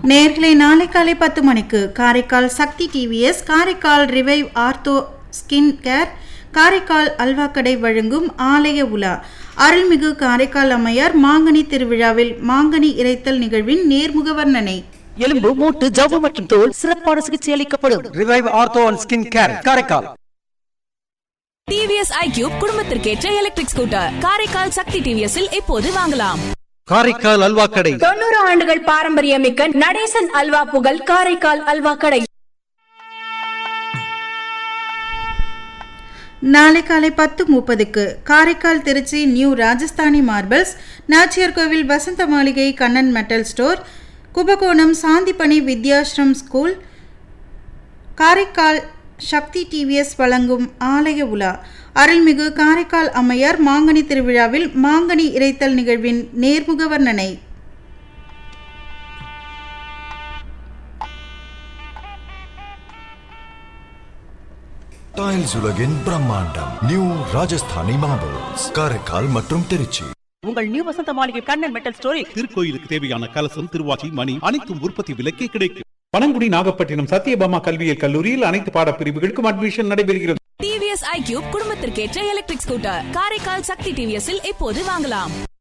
நேர்களை நாளை காலை பத்து மணிக்கு Karaikal Sakthi TVS Karaikal revive ortho skin care Karaikal அல்வாக்கடை வழங்கும் ஆலய உலா அருள்மிகு காரைக்கால் அம்மையார் மாங்கனி திருவிழாவில் மாங்கனி இறைத்தல் நிகழ்வின் நேர்முக வர்ணனை எலும்பு மூட்டு ஜவ்வு மற்றும் தோல் சிறப்பான சிகிச்சை அளிக்கப்படும் revive ortho and skin care Karaikal TVS iQube குடும்பத்திற்கேற்ற எலக்ட்ரிக் ஸ்கூட்டர் காரைக்கால் சக்தி டிவிஎஸ்ஸில் இப்போது வாங்கலாம் காரைக்கால் அல்வா கடை தொண்ணூறு ஆண்டுகள் பாரம்பரியமிக்க நடேசன் அல்வா புகழ் காரைக்கால் அல்வா கடை நாளை காலை பத்து முப்பதுக்கு Karaikal Tiruchi new Rajasthani marbles Nachiyar Koil Vasantha Maligai Kannan metal store Kumbakonam Sandipani Vidyashram school Karaikal Sakthi TVS வழங்கும் ஆலய உலா அருள்மிகு காரைக்கால் அம்மையார் மாங்கனி திருவிழாவில் மாங்கனி இறைத்தல் நிகழ்வின் நேர்முக வர்ணனை டைல்ஸ் உலகின் பிரம்மாண்டம் நியூ ராஜஸ்தானி மார்பிள்ஸ் காரைக்கால் மற்றும் திருச்சி உங்கள் நியூ வசந்த மாளிகை கண்ணன் மெட்டல் ஸ்டோரி திருக்கோயிலுக்கு தேவையான கலசம் திருவாச்சி மணி அனைத்தும் உற்பத்தி விலைக்கே கிடைக்கும் பனங்குடி நாகப்பட்டினம் சத்யபாமா கல்வியியல் கல்லூரியில் அனைத்து பாடப்பிரிவுகளுக்கும் அட்மிஷன் நடைபெறுகிறது டிவிஎஸ் ஐக்யூப் குடும்பத்திற்கேற்ற எலக்ட்ரிக் ஸ்கூட்டர் காரைக்கால் சக்தி டிவிஎஸ்ஸில் இப்போது வாங்கலாம்